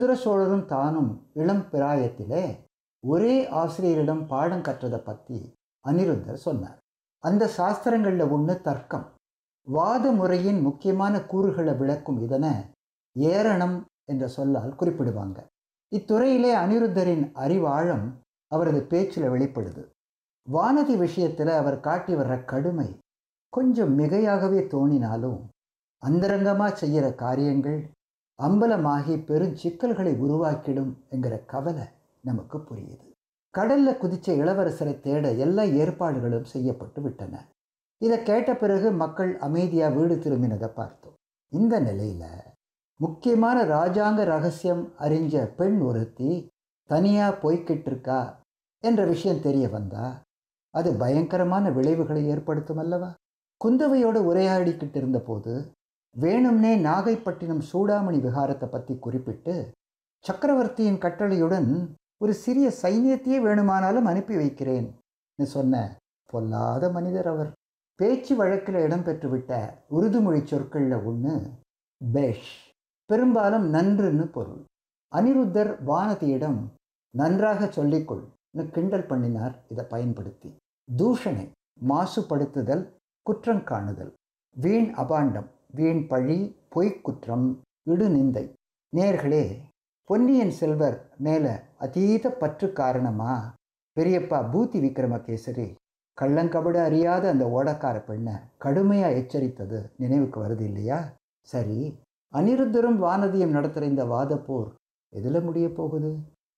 சுந்தர சோழரும் தானும் இளம் பிராயத்திலே ஒரே ஆசிரியரிடம் பாடம் கற்றதை பற்றி அனிருத்தர் சொன்னார் அந்த சாஸ்திரங்களில் ஒன்று தர்க்கம் வாத முறையின் முக்கியமான கூறுகளை விளக்கும் இதனை ஏரணம் என்ற சொல்லால் குறிப்பிடுவாங்க இத்துறையிலே அனிருத்தரின் அறிவாழம் அவரது பேச்சில் வெளிப்படுது வானதி விஷயத்தில் அவர் காட்டி வர்ற கடுமை கொஞ்சம் மிகையாகவே தோணினாலும் அந்தரங்கமாக செய்கிற காரியங்கள் அம்பலமாகி பெரும் சிக்கல்களை உருவாக்கிடும் என்கிற கவலை நமக்கு புரியுது கடல்ல குதிச்ச இளவரசரை தேட எல்லா ஏற்பாடுகளும் செய்யப்பட்டு விட்டன இதை கேட்ட பிறகு மக்கள் அமைதியா வீடு திரும்பினதை பார்த்தோம் இந்த நிலையில முக்கியமான ராஜாங்க ரகசியம் அறிஞ்ச பெண் ஒருத்தி தனியா போய்கிட்டு இருக்கா என்ற விஷயம் தெரிய வந்தா அது பயங்கரமான விளைவுகளை ஏற்படுத்தும் அல்லவா குந்தவையோடு உரையாடிக்கிட்டு இருந்தபோது வேணும்னே நாகைப்பட்டினம் சூடாமணி விகாரத்தை பற்றி குறிப்பிட்டு சக்கரவர்த்தியின் கட்டளையுடன் ஒரு சிறிய சைன்யத்தையே வேணுமானாலும் அனுப்பி வைக்கிறேன் சொன்ன பொல்லாத மனிதர் அவர் பேச்சு வழக்கில் இடம்பெற்றுவிட்ட உருதுமொழி சொற்களில் ஒன்று பேஷ் பெரும்பாலும் நன்றுன்னு பொருள் அனிருத்தர் வானதியிடம் நன்றாக சொல்லிக்கொள்னு கிண்டல் பண்ணினார் இதை பயன்படுத்தி தூஷணை மாசுபடுத்துதல் குற்றம் காணுதல் வீண் அபாண்டம் வீண் பழி பொய்க்குற்றம் இடுநிந்தை நேர்களே பொன்னியின் செல்வர் மேல அதீத பற்று காரணமா பெரியப்பா பூத்தி விக்ரமகேசரி கள்ளங்கபடு அறியாத அந்த ஓடக்கார பெண்ணை கடுமையா எச்சரித்தது நினைவுக்கு வருது இல்லையா சரி அனிருத்தரும் வானதியும் நடத்துகிற இந்த வாதப்போர் எதில் முடிய போகுது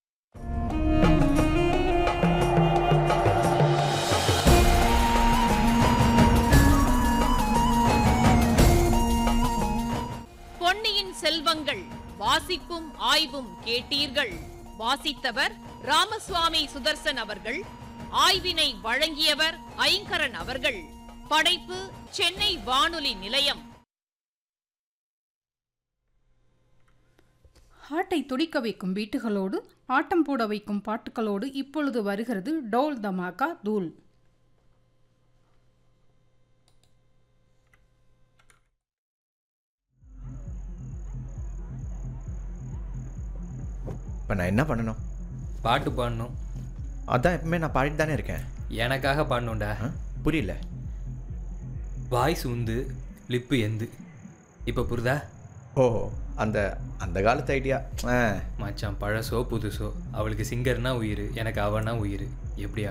பொன்னியின் செல்வங்கள் வாசிப்பும் ஆய்வும் கேட்டீர்கள் வாசித்தவர் ராமசுவாமி சுதர்சன் அவர்கள் ஆய்வினை வழங்கியவர் ஐங்கரன் அவர்கள் படைப்பு சென்னை வானொலி நிலையம் ஹார்ட்டை துடிக்க வைக்கும் பீட்டுகளோடு ஆட்டம் போட வைக்கும் பாட்டுகளோடு இப்பொழுது வருகிறது டோல் தமாகா தூள் இப்போ நான் என்ன பண்ணணும் பாட்டு பாடணும் அதான் எப்பவுமே நான் பாடிட்டு தானே இருக்கேன் எனக்காக பாடணும்டா ஆ? புரியல வாய்ஸ் உந்து லிப்பு எந்து இப்போ புரிதா ஓ அந்த அந்த காலத்து ஐடியா ஆ மச்சான் பழசோ புதுசோ அவளுக்கு சிங்கர்னா உயிர் எனக்கு அவனா உயிர் எப்படியா